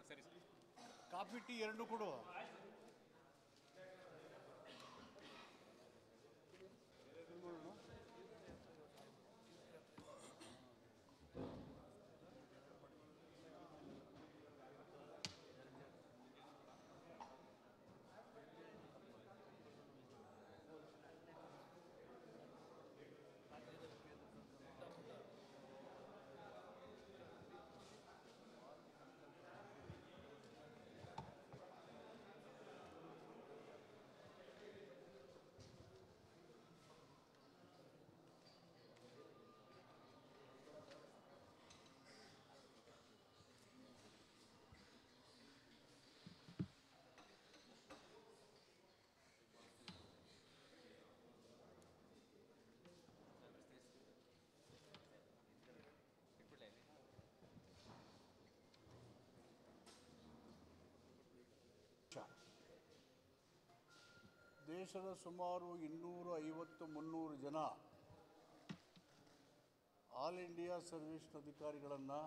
ಸರಿ sir coffee tea ಎರಡು ಕೊಡು ಇಟ್ಬಿಡ್ಲಾ ಇಲ್ಲಿ ದೇಶದ ಸುಮಾರು ಇನ್ನೂರ ಐವತ್ತು ಮುನ್ನೂರು ಜನ ಆಲ್ ಇಂಡಿಯಾ ಸರ್ವಿಸ್ ಅಧಿಕಾರಿಗಳನ್ನು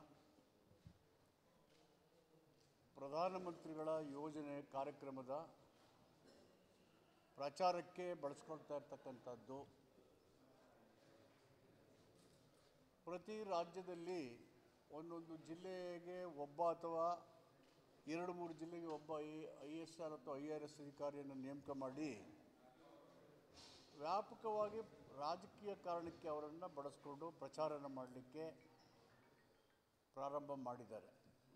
ಪ್ರಧಾನಮಂತ್ರಿಗಳ ಯೋಜನೆ ಕಾರ್ಯಕ್ರಮದ ಪ್ರಚಾರಕ್ಕೆ ಬಳಸ್ಕೊಳ್ತಾ ಇರ್ತಕ್ಕಂಥದ್ದು ಪ್ರತಿ ರಾಜ್ಯದಲ್ಲಿ ಒಂದೊಂದು ಜಿಲ್ಲೆಗೆ ಒಬ್ಬ ಅಥವಾ ಎರಡು ಮೂರು ಜಿಲ್ಲೆಗೆ ಒಬ್ಬ ಐ ಐ ಎಸ್ ಆರ್ ಅಥವಾ ಐ ಆರ್ ಎಸ್ ಅಧಿಕಾರಿಯನ್ನು ನೇಮಕ ಮಾಡಿ ವ್ಯಾಪಕವಾಗಿ ರಾಜಕೀಯ ಕಾರಣಕ್ಕೆ ಅವರನ್ನು ಬಳಸ್ಕೊಂಡು ಪ್ರಚಾರನ ಮಾಡಲಿಕ್ಕೆ ಪ್ರಾರಂಭ ಮಾಡಿದ್ದಾರೆ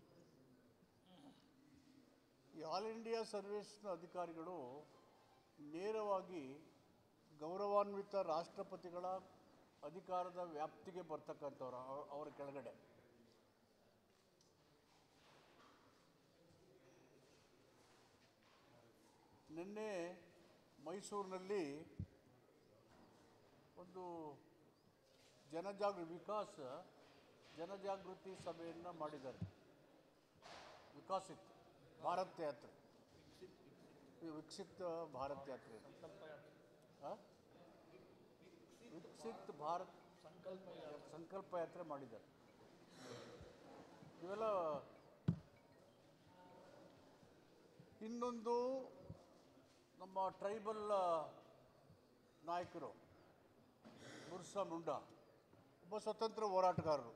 ಈ ಆಲ್ ಇಂಡಿಯಾ ಸರ್ವಿಸ್ನ ಅಧಿಕಾರಿಗಳು ನೇರವಾಗಿ ಗೌರವಾನ್ವಿತ ರಾಷ್ಟ್ರಪತಿಗಳ ಅಧಿಕಾರದ ವ್ಯಾಪ್ತಿಗೆ ಬರ್ತಕ್ಕಂಥವ್ರು ಅವ- ಅವರ ಕೆಳಗಡೆ ನಿನ್ನೆ ಮೈಸೂರಿನಲ್ಲಿ ಒಂದು ಜನಜಾಗೃತಿ ವಿಕಾಸ್ ಜನಜಾಗೃತಿ ಸಭೆಯನ್ನು ಮಾಡಿದ್ದಾರೆ ವಿಕಾಸಿತ್ ಭಾರತ್ ಯಾತ್ರೆ ಈ ವಿಕಸಿತ್ ಭಾರತ್ ಯಾತ್ರೆ ಆ? ವಿಕಸಿತ್ ಭಾರತ್ ಸಂಕಲ್ಪ ಯಾತ್ರೆ ಮಾಡಿದ್ದಾರೆ ಇವೆಲ್ಲ ಇನ್ನೊಂದು ನಮ್ಮ ಟ್ರೈಬಲ್ ನಾಯಕರು ಮುರ್ಸಾ ಮುಂಡಾ ಒಬ್ಬ ಸ್ವತಂತ್ರ ಹೋರಾಟಗಾರರು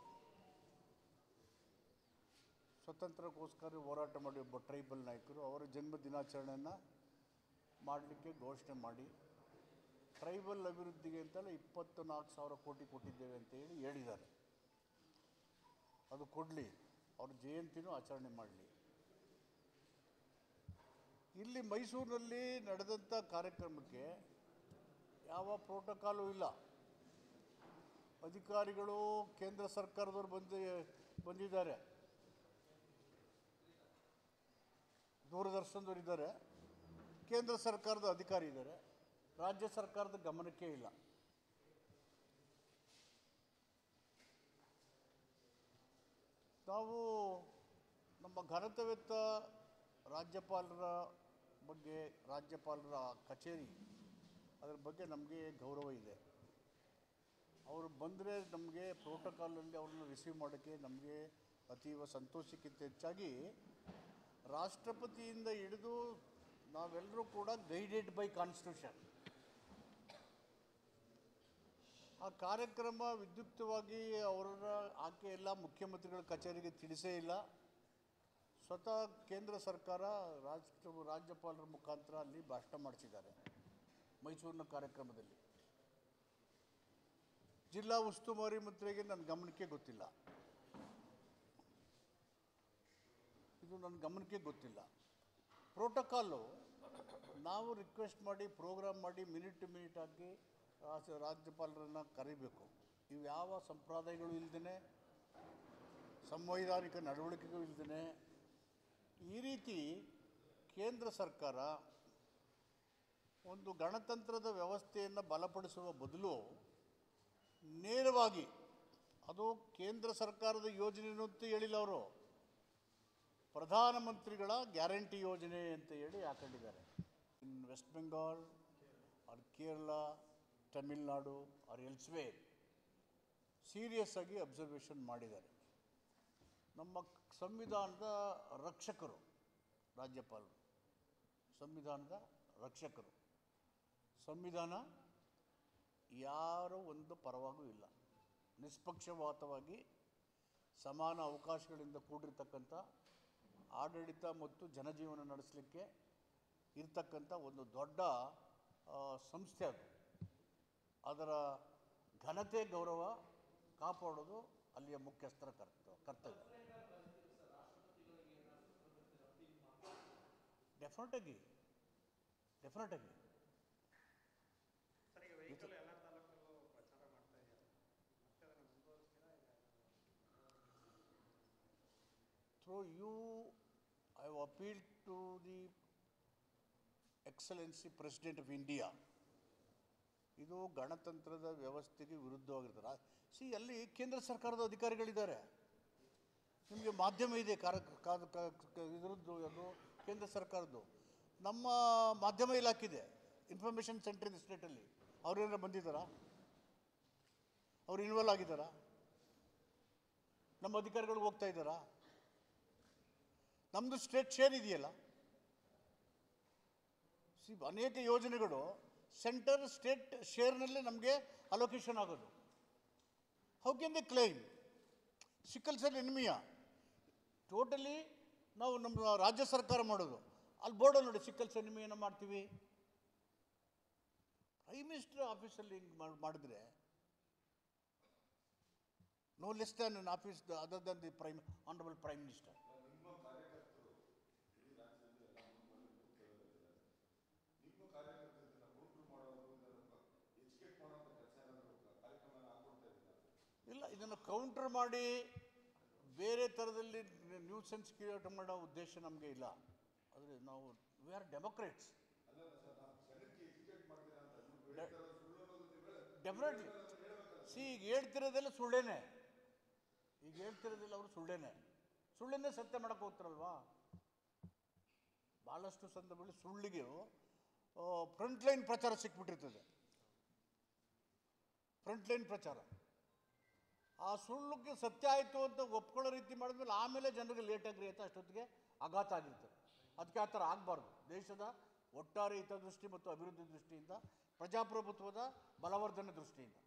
ಸ್ವತಂತ್ರಕ್ಕೋಸ್ಕರ ಹೋರಾಟ ಮಾಡಿ ಒಬ್ಬ ಟ್ರೈಬಲ್ ನಾಯಕರು ಅವರ ಜನ್ಮ ದಿನಾಚರಣೆಯನ್ನು ಮಾಡಲಿಕ್ಕೆ ಘೋಷಣೆ ಮಾಡಿ ಟ್ರೈಬಲ್ ಅಭಿವೃದ್ಧಿಗೆ ಅಂತಲೇ ಇಪ್ಪತ್ತು ನಾಲ್ಕು ಸಾವಿರ ಕೋಟಿ ಕೊಟ್ಟಿದ್ದೇವೆ ಅಂತ ಹೇಳಿ ಹೇಳಿದ್ದಾರೆ ಅದು ಕೊಡಲಿ ಅವ್ರ ಜಯಂತಿನೂ ಆಚರಣೆ ಮಾಡಲಿ ಇಲ್ಲಿ ಮೈಸೂರಿನಲ್ಲಿ ನಡೆದಂಥ ಕಾರ್ಯಕ್ರಮಕ್ಕೆ ಯಾವ ಪ್ರೋಟೋಕಾಲು ಇಲ್ಲ ಅಧಿಕಾರಿಗಳು ಕೇಂದ್ರ ಸರ್ಕಾರದವ್ರು ಬಂದು ಬಂದಿದ್ದಾರೆ ದೂರದರ್ಶನದವ್ರು ಇದ್ದಾರೆ ಕೇಂದ್ರ ಸರ್ಕಾರದ ಅಧಿಕಾರಿ ಇದ್ದಾರೆ ರಾಜ್ಯ ಸರ್ಕಾರದ ಗಮನಕ್ಕೆ ಇಲ್ಲ ನಾವು ನಮ್ಮ ಘನತೆವೆತ್ತ ರಾಜ್ಯಪಾಲರ ಬಗ್ಗೆ ರಾಜ್ಯಪಾಲರ ಕಚೇರಿ ಅದರ ಬಗ್ಗೆ ನಮಗೆ ಗೌರವ ಇದೆ ಅವರು ಬಂದರೆ ನಮಗೆ ಪ್ರೋಟೋಕಾಲಲ್ಲಿ ಅವ್ರನ್ನ ರಿಸೀವ್ ಮಾಡೋಕ್ಕೆ ನಮಗೆ ಅತೀವ ಸಂತೋಷಕ್ಕಿಂತ ಹೆಚ್ಚಾಗಿ ರಾಷ್ಟ್ರಪತಿಯಿಂದ ಹಿಡಿದು ನಾವೆಲ್ಲರೂ ಕೂಡ ಗೈಡೆಡ್ ಬೈ ಕಾನ್ಸ್ಟಿಟ್ಯೂಷನ್ ಆ ಕಾರ್ಯಕ್ರಮ ವಿದ್ಯುಕ್ತವಾಗಿ ಅವರ ಆಕೆ ಎಲ್ಲ ಮುಖ್ಯಮಂತ್ರಿಗಳ ಕಚೇರಿಗೆ ತಿಳಿಸೇ ಇಲ್ಲ ಸ್ವತಃ ಕೇಂದ್ರ ಸರ್ಕಾರ ರಾಷ್ಟ್ರ ರಾಜ್ಯಪಾಲರ ಮುಖಾಂತರ ಅಲ್ಲಿ ಭಾಷಣ ಮಾಡಿಸಿದ್ದಾರೆ ಮೈಸೂರಿನ ಕಾರ್ಯಕ್ರಮದಲ್ಲಿ ಜಿಲ್ಲಾ ಉಸ್ತುವಾರಿ ಮಂತ್ರಿಗೆ ನನ್ನ ಗಮನಕ್ಕೆ ಗೊತ್ತಿಲ್ಲ ಇದು ನನ್ನ ಗಮನಕ್ಕೆ ಗೊತ್ತಿಲ್ಲ ಪ್ರೋಟೋಕಾಲು ನಾವು ರಿಕ್ವೆಸ್ಟ್ ಮಾಡಿ ಪ್ರೋಗ್ರಾಮ್ ಮಾಡಿ ಮಿನಿಟ್ ಟು ಮಿನಿಟ್ ಆಗಿ ರಾಜ್ಯ ರಾಜ್ಯಪಾಲರನ್ನು ಕರಿಬೇಕು ಇವು ಯಾವ ಸಂಪ್ರದಾಯಗಳು ಇಲ್ದೇ ಸಂವೈಧಾನಿಕ ನಡವಳಿಕೆಗಳು ಇಲ್ದೇ ಈ ರೀತಿ ಕೇಂದ್ರ ಸರ್ಕಾರ ಒಂದು ಗಣತಂತ್ರದ ವ್ಯವಸ್ಥೆಯನ್ನು ಬಲಪಡಿಸುವ ಬದಲು ನೇರವಾಗಿ ಅದು ಕೇಂದ್ರ ಸರ್ಕಾರದ ಯೋಜನೆ ಅಂತ ಹೇಳಿಲ್ಲ ಅವರು ಪ್ರಧಾನಮಂತ್ರಿಗಳ ಗ್ಯಾರಂಟಿ ಯೋಜನೆ ಅಂತ ಹೇಳಿ ಹಾಕೊಂಡಿದ್ದಾರೆ in West Bengal or Kerala Tamil Nadu or elsewhere serious ಆಗಿ ಅಬ್ಸರ್ವೇಷನ್ ಮಾಡಿದ್ದಾರೆ ನಮ್ಮ ಸಂವಿಧಾನದ ರಕ್ಷಕರು ರಾಜ್ಯಪಾಲರು ಸಂವಿಧಾನದ ರಕ್ಷಕರು ಸಂವಿಧಾನ ಯಾರ ಒಂದು ಪರವಾಗೂ ಇಲ್ಲ ನಿಷ್ಪಕ್ಷಪಾತವಾಗಿ ಸಮಾನ ಅವಕಾಶಗಳಿಂದ ಕೂಡಿರ್ತಕ್ಕಂಥ ಆಡಳಿತ ಮತ್ತು ಜನಜೀವನ ನಡೆಸಲಿಕ್ಕೆ ಇರ್ತಕ್ಕಂಥ ಒಂದು ದೊಡ್ಡ ಆ, ಸಂಸ್ಥೆ ಅದು ಅದರ ಘನತೆ ಗೌರವ ಕಾಪಾಡೋದು ಅಲ್ಲಿಯ ಮುಖ್ಯಸ್ಥರ ಕರ್ತ ಕರ್ತವ್ಯ ಡೆಫಿನೆಟಾಗಿ ಡೆಫಿನೆಟಾಗಿ ಸರ್ ಈಗ ವೆಹಿಕಲ್ ಎಲ್ಲ ತಾಲೂಕಲ್ಲೂ ಪ್ರಚಾರ ಮಾಡ್ತಾ ಇದ್ದಾರೆ ಮತ್ತೆ ಅದನ್ನು ಮುಂದುವರಿಸ್ತೀರಾ ಇಲ್ಲ Through you, I have appealed to the Excellency President of India. ಇದು ಗಣತಂತ್ರದ ವ್ಯವಸ್ಥೆಗೆ ವಿರುದ್ಧವಾಗಿರ್ತಾರೆ ಸಿ ಅಲ್ಲಿ ಕೇಂದ್ರ ಸರ್ಕಾರದ ಅಧಿಕಾರಿಗಳಿದ್ದಾರೆ ನಿಮಗೆ ಮಾಧ್ಯಮ ಇದೆ ಕಾರ ಕಾ- ಕಾ- ಕ- ಇದ್ರದ್ದು ಅದು ಕೇಂದ್ರ ಸರ್ಕಾರದ್ದು ನಮ್ಮ ಮಾಧ್ಯಮ ಇಲಾಖೆ ಇದೆ ಇನ್ಫಾರ್ಮೇಷನ್ ಸೆಂಟರ್ ಇದೆ ಸ್ಟೇಟಲ್ಲಿ ಅವ್ರೇನಾರ ಬಂದಿದ್ದಾರಾ ಅವ್ರು ಇನ್ವಾಲ್ವ್ ಆಗಿದ್ದಾರಾ ನಮ್ಮ ಅಧಿಕಾರಿಗಳು ಹೋಗ್ತಾ ಇದ್ದಾರಾ ನಮ್ಮದು ಸ್ಟೇಟ್ ಶೇರ್ ಇದೆಯಲ್ಲ ಸಿ ಅನೇಕ ಯೋಜನೆಗಳು ಸೆಂಟರ್ ಸ್ಟೇಟ್ ಶೇರ್ನಲ್ಲೇ ನಮಗೆ ಅಲೋಕೇಶನ್ ಆಗೋದು ಹೌ ಕ್ಯಾನ್ ದೆ ಕ್ಲೈಮ್ ಸಿಕ್ಕಲ್ ಸೆಲ್ ಎನ್ಮಿಯ ಟೋಟಲಿ ನಾವು ನಮ್ಮ ರಾಜ್ಯ ಸರ್ಕಾರ ಮಾಡೋದು ಅಲ್ಲಿ ಬೋರ್ಡಲ್ಲಿ ನೋಡಿ ಸಿಕ್ಕಲ್ ಸೆಲ್ ಎನ್ಮಿಯನ್ನು ಮಾಡ್ತೀವಿ ಪ್ರೈಮ್ ಮಿನಿಸ್ಟರ್ ಆಫೀಸಲ್ಲಿ ಹಿಂಗೆ ಮಾಡಿದ್ರೆ no less than an office other than the prime honourable prime minister ಇಲ್ಲ ಇದನ್ನು ಕೌಂಟರ್ ಮಾಡಿ ಬೇರೆ ಥರದಲ್ಲಿ ನ್ಯೂಸೆನ್ಸ್ ಕ್ರಿಯೇಟ್ ಮಾಡೋ ಉದ್ದೇಶ ನಮಗೆ ಇಲ್ಲ ಆದರೆ ನಾವು we are democrats definitely see ಈಗ ಹೇಳ್ತಿರೋದೆಲ್ಲ ಸುಳ್ಳೇನೆ ಈಗ ಹೇಳ್ತಿರೋದೆಲ್ಲ ಅವರು ಸುಳ್ಳೇನೆ ಸುಳ್ಳನ್ನೇ ಸತ್ಯ ಮಾಡಕ್ಕೆ ಹೋಗ್ತಾರಲ್ವಾ ಭಾಳಷ್ಟು ಸಂದರ್ಭದಲ್ಲಿ ಸುಳ್ಳಿಗೆ ಫ್ರಂಟ್ ಲೈನ್ ಪ್ರಚಾರ ಸಿಕ್ಬಿಟ್ಟಿರ್ತದೆ ಫ್ರಂಟ್ ಲೈನ್ ಪ್ರಚಾರ ಆ ಸುಳ್ಳಿಗೆ ಸತ್ಯ ಆಯಿತು ಅಂತ ಒಪ್ಕೊಳ್ಳೋ ರೀತಿ ಮಾಡಿದ್ಮೇಲೆ ಆಮೇಲೆ ಜನರಿಗೆ ಲೇಟಾಗಿ ರೀ ಅಂತ ಅಷ್ಟೊತ್ತಿಗೆ ಆಘಾತ ಆಗಿರ್ತದೆ ಅದಕ್ಕೆ ಆ ಥರ ಆಗಬಾರ್ದು ದೇಶದ ಒಟ್ಟಾರೆ ಹಿತದೃಷ್ಟಿ ಮತ್ತು ಅಭಿವೃದ್ಧಿ ದೃಷ್ಟಿಯಿಂದ ಪ್ರಜಾಪ್ರಭುತ್ವದ ಬಲವರ್ಧನೆ ದೃಷ್ಟಿಯಿಂದ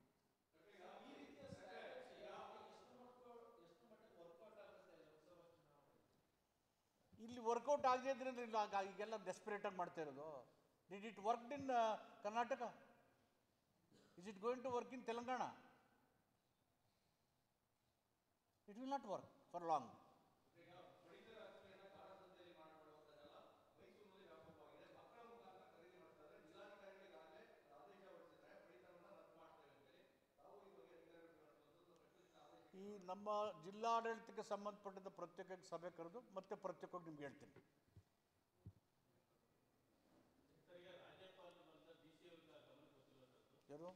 ಇಲ್ಲಿ ವರ್ಕೌಟ್ ಆಗದೇ ಇದ್ರಿಂದ ಇಲ್ಲ ಆಗ ಈಗೆಲ್ಲ ಡೆಸ್ಪರೇಟಾಗಿ ಮಾಡ್ತಾ ಇರೋದು did it work in Karnataka is it going to work in Telangana it will not work for long ಈ ನಮ್ಮ ಜಿಲ್ಲಾಡಳಿತಕ್ಕೆ ಸಂಬಂಧಪಟ್ಟಿದ್ದ ಪ್ರತ್ಯೇಕ ಸಭೆ ಕರೆದು ಮತ್ತೆ ಪ್ರತ್ಯೇಕವಾಗಿ ನಿಮ್ಗೆ ಹೇಳ್ತೀನಿ ಯಾರು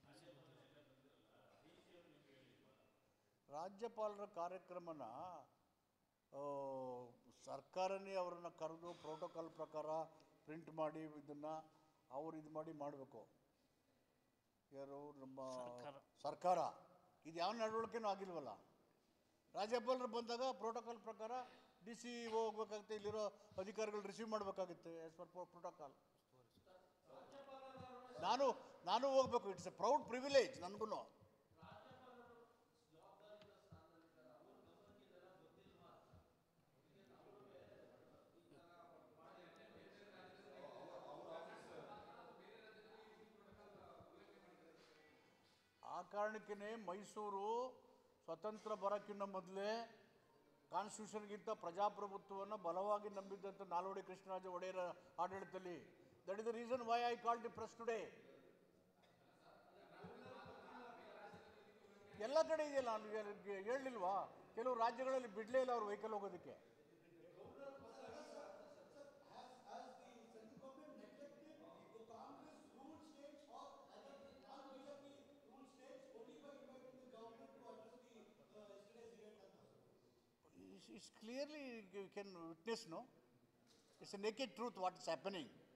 ರಾಜ್ಯಪಾಲರ ಕಾರ್ಯಕ್ರಮನ ಆ, ಸರ್ಕಾರನೇ ಅವರನ್ನು ಕರೆದು ಪ್ರೋಟೋಕಾಲ್ ಪ್ರಕಾರ ಪ್ರಿಂಟ್ ಮಾಡಿ ಇದನ್ನು ಅವ್ರು ಇದು ಮಾಡಿ ಮಾಡಬೇಕು ಯಾರು ನಮ್ಮ ಸರ್ಕಾರ ಇದು ಯಾವ ನಡವಳಿಕೆನೂ ಆಗಿಲ್ವಲ್ಲ ರಾಜ್ಯಪಾಲರು ಬಂದಾಗ ಪ್ರೋಟೋಕಾಲ್ ಪ್ರಕಾರ ಡಿ ಸಿ ಹೋಗ್ಬೇಕಾಗುತ್ತೆ ಇಲ್ಲಿರೋ ಅಧಿಕಾರಿಗಳು ರಿಸೀವ್ ಮಾಡಬೇಕಾಗುತ್ತೆ ಆಸ್ ಪರ್ ಪ್ರೋಟೋಕಾಲ್ ನಾನು ನಾನು ಹೋಗ್ಬೇಕು ಇಟ್ಸ್ ಎ ಪ್ರೌಡ್ ಪ್ರಿವಿಲೇಜ್ ನನಗೂ ಆ ಕಾರಣಕ್ಕೇ ಮೈಸೂರು ಸ್ವತಂತ್ರ ಬರೋಕ್ಕಿಂತ ಮೊದಲೇ ಕಾನ್ಸ್ಟಿಟ್ಯೂಷನ್ಗಿಂತ ಪ್ರಜಾಪ್ರಭುತ್ವವನ್ನು ಬಲವಾಗಿ ನಂಬಿದ್ದಂಥ ನಾಲ್ವಡಿ ಕೃಷ್ಣರಾಜ ಒಡೆಯರ ಆಡಳಿತದಲ್ಲಿ that is the reason why I call the press today ಎಲ್ಲ ಕಡೆ ಇದೆಯಲ್ಲ ನಾನು ಹೇ- ಹೇಳಲಿಲ್ವಾ ಕೆಲವು ರಾಜ್ಯಗಳಲ್ಲಿ ಬಿಡಲೇ ಇಲ್ಲ ಅವ್ರು ವೆಹಿಕಲ್ ಹೋಗೋದಕ್ಕೆ It's- It's clearly you can witness, no? It's a naked truth what is happening.